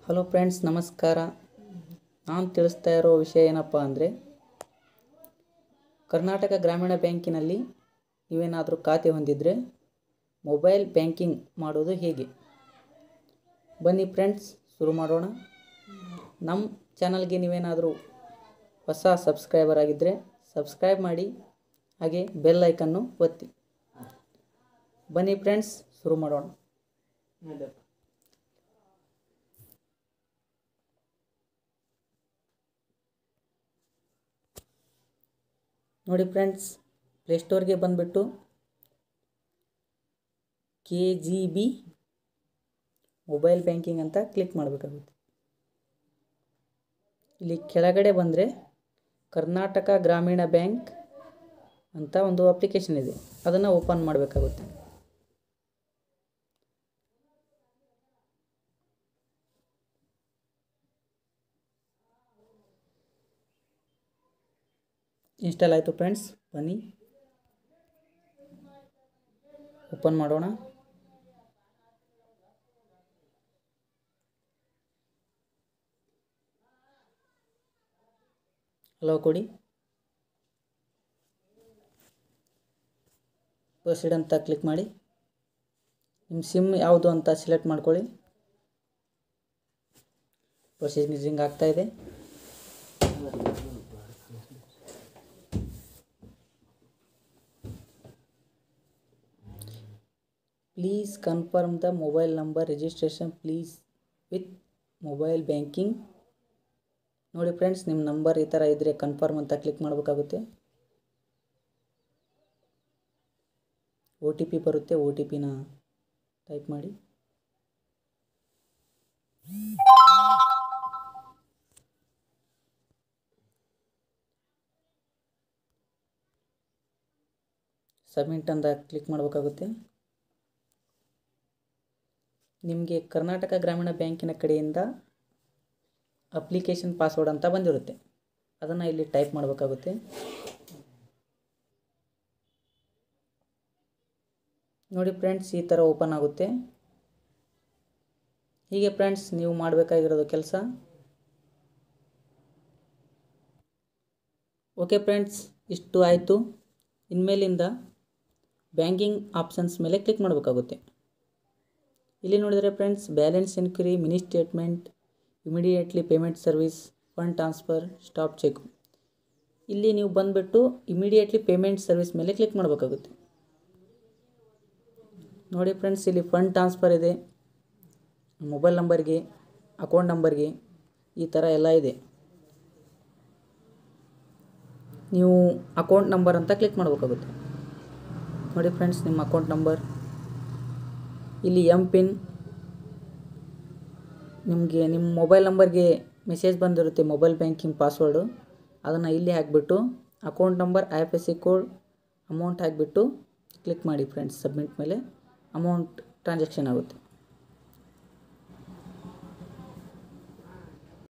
hello friends ನಮಸ್ಕಾರ ನಾನು ತಿಳಿಸ್ತಾ ಇರೋ ವಿಷಯ ಏನಪ್ಪ ಅಂದರೆ ಕರ್ನಾಟಕ ಗ್ರಾಮೀಣ ಬ್ಯಾಂಕಿನಲ್ಲಿ ನೀವೇನಾದರೂ ಖಾತೆ ಹೊಂದಿದರೆ ಮೊಬೈಲ್ ಬ್ಯಾಂಕಿಂಗ್ ಮಾಡೋದು ಹೇಗೆ ಬನ್ನಿ ಫ್ರೆಂಡ್ಸ್ ಶುರು ಮಾಡೋಣ ನಮ್ಮ ಚಾನಲ್ಗೆ ನೀವೇನಾದರೂ ಹೊಸ ಸಬ್ಸ್ಕ್ರೈಬರ್ ಆಗಿದ್ದರೆ ಸಬ್ಸ್ಕ್ರೈಬ್ ಮಾಡಿ ಹಾಗೆ ಬೆಲ್ ಐಕನ್ನು ಒತ್ತಿ ಬನ್ನಿ ಫ್ರೆಂಡ್ಸ್ ಶುರು ಮಾಡೋಣ ನೋಡಿ ಫ್ರೆಂಡ್ಸ್ ಪ್ಲೇಸ್ಟೋರ್ಗೆ ಬಂದುಬಿಟ್ಟು K G B mobile banking ಅಂತ ಕ್ಲಿಕ್ ಮಾಡಬೇಕಾಗುತ್ತೆ ಇಲ್ಲಿ ಕೆಳಗಡೆ ಬಂದರೆ ಕರ್ನಾಟಕ ಗ್ರಾಮೀಣ ಬ್ಯಾಂಕ್ ಅಂತ ಒಂದು ಅಪ್ಲಿಕೇಶನ್ ಇದೆ ಅದನ್ನು ಓಪನ್ ಮಾಡಬೇಕಾಗುತ್ತೆ ಇನ್ಸ್ಟಾಲ್ ಆಯಿತು ಫ್ರೆಂಡ್ಸ್ ಬನ್ನಿ ಓಪನ್ ಮಾಡೋಣ ಹಲೋ ಕೊಡಿ ಪ್ರೊಸೀಡ್ ಅಂತ ಕ್ಲಿಕ್ ಮಾಡಿ ನಿಮ್ಮ ಸಿಮ್ ಯಾವುದು ಅಂತ ಸೆಲೆಕ್ಟ್ ಮಾಡ್ಕೊಳ್ಳಿ ಪ್ರೊಸೀಜಿಂಗ್ ಆಗ್ತಾ ಇದೆ please confirm the mobile number registration please with mobile banking ನೋಡಿ ಫ್ರೆಂಡ್ಸ್ ನಿಮ್ಮ ನಂಬರ್ ಈ ಥರ ಇದ್ದರೆ ಕನ್ಫರ್ಮ್ ಅಂತ ಕ್ಲಿಕ್ ಮಾಡಬೇಕಾಗುತ್ತೆ ಒ ಟಿ ಪಿ ಬರುತ್ತೆ ಒ ಟಿ ಪಿನ ಟೈಪ್ ಮಾಡಿ ಸಬ್ಮಿಟ್ ಅಂತ ಕ್ಲಿಕ್ ಮಾಡಬೇಕಾಗುತ್ತೆ ನಿಮಗೆ ಕರ್ನಾಟಕ ಗ್ರಾಮೀಣ ಬ್ಯಾಂಕಿನ ಕಡೆಯಿಂದ ಅಪ್ಲಿಕೇಶನ್ ಪಾಸ್ವರ್ಡ್ ಅಂತ ಬಂದಿರುತ್ತೆ ಅದನ್ನು ಇಲ್ಲಿ ಟೈಪ್ ಮಾಡಬೇಕಾಗುತ್ತೆ ನೋಡಿ ಫ್ರೆಂಡ್ಸ್ ಈ ಥರ ಓಪನ್ ಆಗುತ್ತೆ ಹೀಗೆ ಫ್ರೆಂಡ್ಸ್ ನೀವು ಮಾಡಬೇಕಾಗಿರೋದು ಕೆಲಸ ಓಕೆ ಫ್ರೆಂಡ್ಸ್ ಇಷ್ಟು ಆಯಿತು ಇನ್ಮೇಲಿಂದ ಬ್ಯಾಂಕಿಂಗ್ ಆಪ್ಷನ್ಸ್ ಮೇಲೆ ಕ್ಲಿಕ್ ಮಾಡಬೇಕಾಗುತ್ತೆ ಇಲ್ಲಿ ನೋಡಿದರೆ friends balance enquiry mini statement immediately payment service fund transfer stop cheque ಇಲ್ಲಿ ನೀವು ಬಂದುಬಿಟ್ಟು ಇಮಿಡಿಯೇಟ್ಲಿ ಪೇಮೆಂಟ್ ಸರ್ವಿಸ್ ಮೇಲೆ ಕ್ಲಿಕ್ ಮಾಡಬೇಕಾಗುತ್ತೆ ನೋಡಿ ಫ್ರೆಂಡ್ಸ್ ಇಲ್ಲಿ ಫಂಡ್ ಟ್ರಾನ್ಸ್ಫರ್ ಇದೆ ಮೊಬೈಲ್ ನಂಬರ್ಗೆ ಅಕೌಂಟ್ ನಂಬರ್ಗೆ ಈ ಥರ ಎಲ್ಲ ಇದೆ ನೀವು ಅಕೌಂಟ್ ನಂಬರ್ ಅಂತ ಕ್ಲಿಕ್ ಮಾಡಬೇಕಾಗುತ್ತೆ ನೋಡಿ ಫ್ರೆಂಡ್ಸ್ ನಿಮ್ಮ ಅಕೌಂಟ್ ನಂಬರ್ ಇಲ್ಲಿ ಎಮ್ ಪಿನ್ ನಿಮಗೆ ನಿಮ್ಮ ಮೊಬೈಲ್ ನಂಬರ್ಗೆ ಮೆಸೇಜ್ ಬಂದಿರುತ್ತೆ ಮೊಬೈಲ್ ಬ್ಯಾಂಕಿಂಗ್ ಪಾಸ್ವರ್ಡು ಅದನ್ನು ಇಲ್ಲಿ ಹಾಕಿಬಿಟ್ಟು account number I F S C code amount ಹಾಕಿಬಿಟ್ಟು ಕ್ಲಿಕ್ ಮಾಡಿ ಫ್ರೆಂಡ್ಸ್ ಸಬ್ಮಿಟ್ ಮೇಲೆ ಅಮೌಂಟ್ ಟ್ರಾನ್ಸಾಕ್ಷನ್ ಆಗುತ್ತೆ